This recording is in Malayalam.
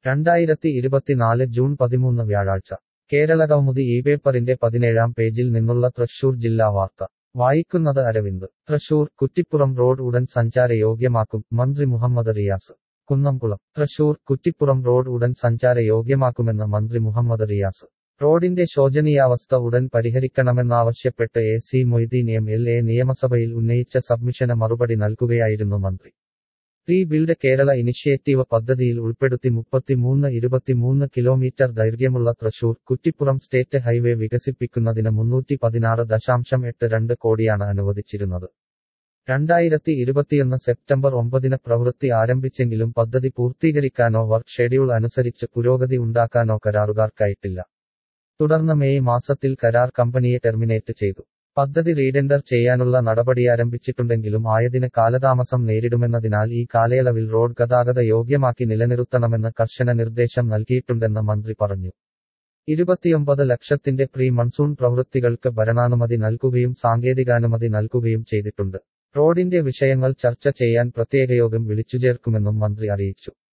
രണ്ടായിരത്തി ഇരുപത്തിനാല് ജൂൺ പതിമൂന്ന് വ്യാഴാഴ്ച കേരളകൗമുദി ഈ പേപ്പറിന്റെ പതിനേഴാം പേജിൽ നിന്നുള്ള തൃശൂർ ജില്ലാ വാർത്ത വായിക്കുന്നത് അരവിന്ദ് തൃശൂർ കുറ്റിപ്പുറം റോഡ് ഉടൻ സഞ്ചാരയോഗ്യമാക്കും മന്ത്രി മുഹമ്മദ് റിയാസ് കുന്നംകുളം തൃശൂർ കുറ്റിപ്പുറം റോഡ് ഉടൻ സഞ്ചാരയോഗ്യമാക്കുമെന്ന് മന്ത്രി മുഹമ്മദ് റിയാസ് റോഡിന്റെ ശോചനീയാവസ്ഥ ഉടൻ പരിഹരിക്കണമെന്നാവശ്യപ്പെട്ട് A C Moideen M L A നിയമസഭയിൽ ഉന്നയിച്ച സബ്മിഷന് മറുപടി നൽകുകയായിരുന്നു മന്ത്രി റീബിൽഡ് കേരള ഇനിഷ്യേറ്റീവ് പദ്ധതിയിൽ ഉൾപ്പെടുത്തി മുപ്പത്തിമൂന്ന് ഇരുപത്തിമൂന്ന് കിലോമീറ്റർ ദൈർഘ്യമുള്ള തൃശൂർ കുറ്റിപ്പുറം സ്റ്റേറ്റ് ഹൈവേ വികസിപ്പിക്കുന്നതിന് മുന്നൂറ്റി പതിനാറ് ദശാംശം എട്ട് രണ്ട് കോടിയാണ് അനുവദിച്ചിരുന്നത് രണ്ടായിരത്തി ഇരുപത്തിയൊന്ന് സെപ്റ്റംബർ ഒമ്പതിന് പ്രവൃത്തി ആരംഭിച്ചെങ്കിലും പദ്ധതി പൂർത്തീകരിക്കാനോ വർക്ക് ഷെഡ്യൂൾ അനുസരിച്ച് പുരോഗതി ഉണ്ടാക്കാനോ കരാറുകാർക്കായിട്ടില്ല തുടർന്ന് മെയ് മാസത്തിൽ കരാർ കമ്പനിയെ ടെർമിനേറ്റ് ചെയ്തു പദ്ധതി റീടെൻഡർ ചെയ്യാനുള്ള നടപടിയാരംഭിച്ചിട്ടുണ്ടെങ്കിലും ആയതിന് കാലതാമസം നേരിടുമെന്നതിനാൽ ഈ കാലയളവിൽ റോഡ് ഗതാഗത യോഗ്യമാക്കി നിലനിർത്തണമെന്ന് കർശന നിർദ്ദേശം നൽകിയിട്ടുണ്ടെന്ന് മന്ത്രി പറഞ്ഞു ഇരുപത്തിയൊമ്പത് ലക്ഷത്തിന്റെ പ്രീ മൺസൂൺ പ്രവൃത്തികൾക്ക് ഭരണാനുമതി നൽകുകയും സാങ്കേതികാനുമതി നൽകുകയും ചെയ്തിട്ടുണ്ട് റോഡിന്റെ വിഷയങ്ങൾ ചർച്ച ചെയ്യാൻ പ്രത്യേകയോഗം വിളിച്ചുചേർക്കുമെന്നും മന്ത്രി അറിയിച്ചു